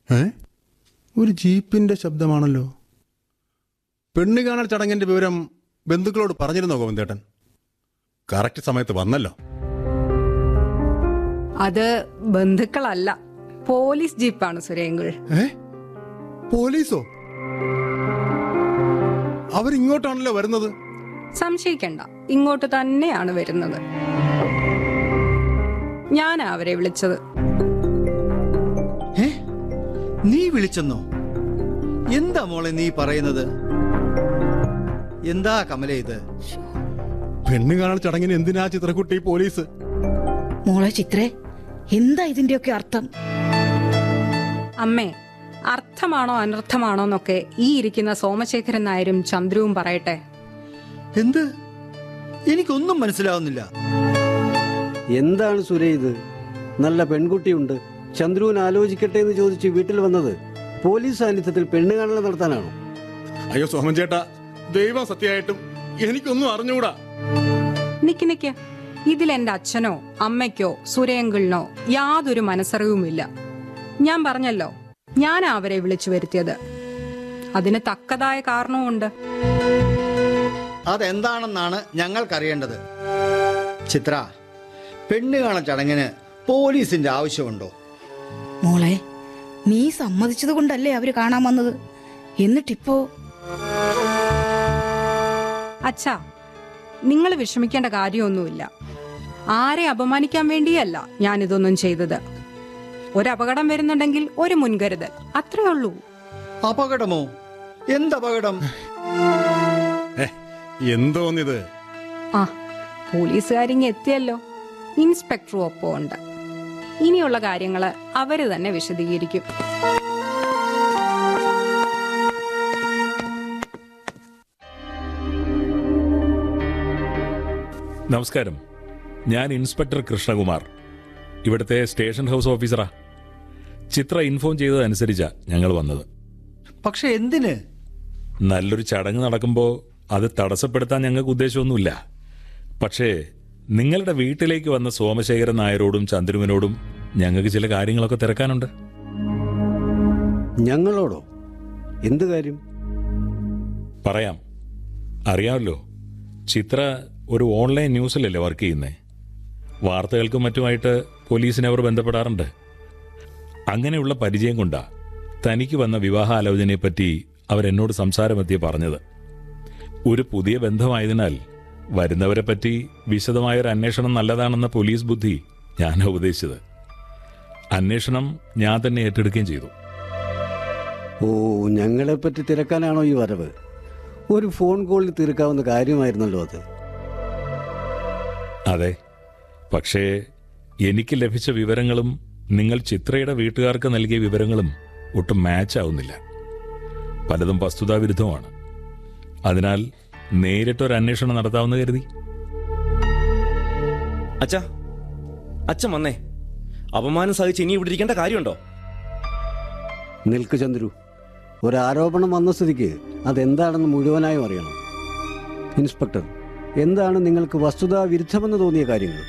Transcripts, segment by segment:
ഏ ഒരു ജീപ്പിന്റെ ശബ്ദമാണല്ലോ പെണ്ണ് കാണൽ ചടങ്ങിന്റെ വിവരം ബന്ധുക്കളോട് പറഞ്ഞിരുന്നോ ഗോവിന്ദേട്ടൻ കറക്റ്റ് സമയത്ത് വന്നല്ലോ അത് ബന്ധുക്കളല്ല പോലീസ് ജീപ്പാണ് സുരേങ്കുൾ ഏ പോലീസോ അവരിങ്ങോട്ടാണല്ലോ വരുന്നത് സംശയിക്കണ്ട ഇങ്ങോട്ട് തന്നെയാണ് വരുന്നത് ഞാനാ അവരെ വിളിച്ചത് ഏ നീ വിളിച്ചെന്നോ എന്താ മോളെ നീ പറയുന്നത് എന്താ കമല ഇത് പെണ്ണ് കാണൽ ചടങ്ങിന് എന്തിനാ ചിത്രക്കുട്ടി പോലീസ് മോളെ ചിത്രേ എന്താ ഇതിന്റെയൊക്കെ അർത്ഥം അമ്മേ അർത്ഥമാണോ അനർത്ഥമാണോ എന്നൊക്കെ ഈ ഇരിക്കുന്ന സോമശേഖരൻ നായരും ചന്ദ്രുവും പറയട്ടെ എന്ത് എനിക്കൊന്നും മനസ്സിലാവുന്നില്ല എന്താണ് സുരേ ഇത് നല്ല പെൺകുട്ടിയുണ്ട് ചന്ദ്രുവിന് ആലോചിക്കട്ടെ എന്ന് ചോദിച്ച് വീട്ടിൽ വന്നത് പോലീസ് സാന്നിധ്യത്തിൽ പെണ്ണ് കാണൽ നടത്താനാണോ അയ്യോ സോമൻ ചേട്ടാ ദൈവം സത്യമായിട്ടും എനിക്കൊന്നും അറിഞ്ഞുകൂടാ നിക്ക് നിക്ക് ഇതിൽ എന്റെ അച്ഛനോ അമ്മയ്ക്കോ സുരേങ്കിളിനോ യാതൊരു മനസ്സറിവുമില്ല ഞാൻ പറഞ്ഞല്ലോ ഞാൻ അവരെ വിളിച്ചു വരുത്തിയത് അതിന് തക്കതായ കാരണവുമുണ്ട് അതെന്താണെന്നാണ് ഞങ്ങൾക്കറിയേണ്ടത് ചിത്ര പെണ്ണ് കാണൽ ചടങ്ങിന് പോലീസിന്റെ ആവശ്യമുണ്ടോ മോളെ നീ സമ്മതിച്ചത് കൊണ്ടല്ലേ അവര് കാണാൻ വന്നത് എന്നിട്ടിപ്പോ അച്ഛാ നിങ്ങൾ വിഷമിക്കേണ്ട കാര്യമൊന്നുമില്ല ആരെ അപമാനിക്കാൻ വേണ്ടിയല്ല ഞാൻ ഇതൊന്നും ചെയ്തത് ഒരപകടം വരുന്നുണ്ടെങ്കിൽ ഒരു മുൻകരുതൽ അത്രേ ഉള്ളൂ അപകടമോ എന്തപകടം ഏ എന്തോന്നിത് ആ പോലീസുകാരിങ്ങ് എത്തിയല്ലോ ഇൻസ്പെക്ടറും ഒപ്പം ഉണ്ട് ഇനിയുള്ള കാര്യങ്ങള് അവര് തന്നെ വിശദീകരിക്കും നമസ്കാരം ഞാൻ ഇൻസ്പെക്ടർ കൃഷ്ണകുമാർ ഇവിടുത്തെ സ്റ്റേഷൻ ഹൗസ് ഓഫീസറാ ചിത്ര ഇൻഫോം ചെയ്തതനുസരിച്ചാ ഞങ്ങൾ വന്നത് പക്ഷെ എന്തിന് നല്ലൊരു ചടങ്ങ് നടക്കുമ്പോൾ അത് തടസ്സപ്പെടുത്താൻ ഞങ്ങൾക്ക് ഉദ്ദേശമൊന്നുമില്ല പക്ഷേ നിങ്ങളുടെ വീട്ടിലേക്ക് വന്ന സോമശേഖരൻ നായരോടും ചന്ദ്രുവിനോടും ഞങ്ങൾക്ക് ചില കാര്യങ്ങളൊക്കെ തിരക്കാനുണ്ട് ഞങ്ങളോടോ എന്ത് കാര്യം പറയാം അറിയാമല്ലോ ചിത്ര ഒരു ഓൺലൈൻ ന്യൂസിലല്ലേ വർക്ക് ചെയ്യുന്നേ വാർത്തകൾക്കും മറ്റുമായിട്ട് പോലീസിനെ അവർ ബന്ധപ്പെടാറുണ്ട് അങ്ങനെയുള്ള പരിചയം കൊണ്ടാ തനിക്ക് വന്ന വിവാഹാലോചനയെപ്പറ്റി അവരെന്നോട് സംസാരമെത്തിയ പറഞ്ഞത് ഒരു പുതിയ ബന്ധമായതിനാൽ വരുന്നവരെ പറ്റി വിശദമായൊരു അന്വേഷണം നല്ലതാണെന്ന പോലീസ് ബുദ്ധി ഞാൻ ഉപദേശിച്ചത് അന്വേഷണം ഞാൻ തന്നെ ഏറ്റെടുക്കുകയും ചെയ്തു ഓ ഞങ്ങളെപ്പറ്റി തിരക്കാനാണോ ഈ വരവ് ഒരു ഫോൺ കോളിൽ തീർക്കാവുന്ന കാര്യമായിരുന്നല്ലോ അത് അതെ പക്ഷേ എനിക്ക് ലഭിച്ച വിവരങ്ങളും നിങ്ങൾ ചിത്രയുടെ വീട്ടുകാർക്ക് നൽകിയ വിവരങ്ങളും ഒട്ടും മാച്ച് ആവുന്നില്ല പലതും വസ്തുതാവിരുദ്ധമാണ് അതിനാൽ നേരിട്ടൊരു അന്വേഷണം നടത്താമെന്ന് കരുതി അച്ഛാ അച്ഛൻ വന്നേ അപമാനം സഹിച്ച് ഇനി ഇവിടെ ഇരിക്കേണ്ട കാര്യമുണ്ടോ നിൽക്ക് ചന്ദ്രു ഒരാരോപണം വന്ന സ്ഥിതിക്ക് അതെന്താണെന്ന് മുഴുവനായും അറിയണം ഇൻസ്പെക്ടർ എന്താണ് നിങ്ങൾക്ക് വസ്തുതാ വിരുദ്ധമെന്ന് തോന്നിയ കാര്യങ്ങൾ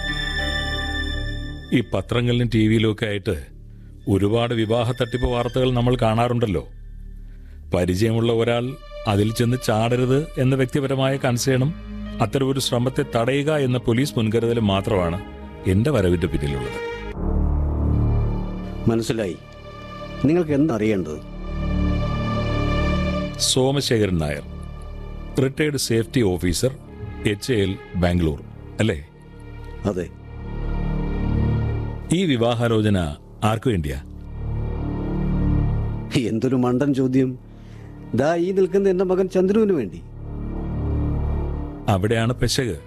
ഈ പത്രങ്ങളിലും ടി വിയിലും ഒക്കെ ആയിട്ട് ഒരുപാട് വിവാഹ തട്ടിപ്പ് വാർത്തകൾ നമ്മൾ കാണാറുണ്ടല്ലോ പരിചയമുള്ള ഒരാൾ അതിൽ ചെന്ന് ചാടരുത് എന്ന വ്യക്തിപരമായ കൺസേണും അത്തരമൊരു ശ്രമത്തെ തടയുക എന്ന പോലീസ് മുൻകരുതലും മാത്രമാണ് എന്റെ വരവിന്റെ പിന്നിലുള്ളത് മനസ്സിലായി നിങ്ങൾക്ക് എന്തറിയേണ്ടത് Somasekharan Nair retired safety officer H L Bangalore അല്ലേ അതെ ഈ വിവാഹാലോചന ആർക്കു വേണ്ടിയാ എന്തൊരു മണ്ടൻ ചോദ്യം ദാ ഈ നിൽക്കുന്ന എൻ്റെ മകൻ ചന്ദ്രുവിന് വേണ്ടി അവിടെയാണ് പെശക്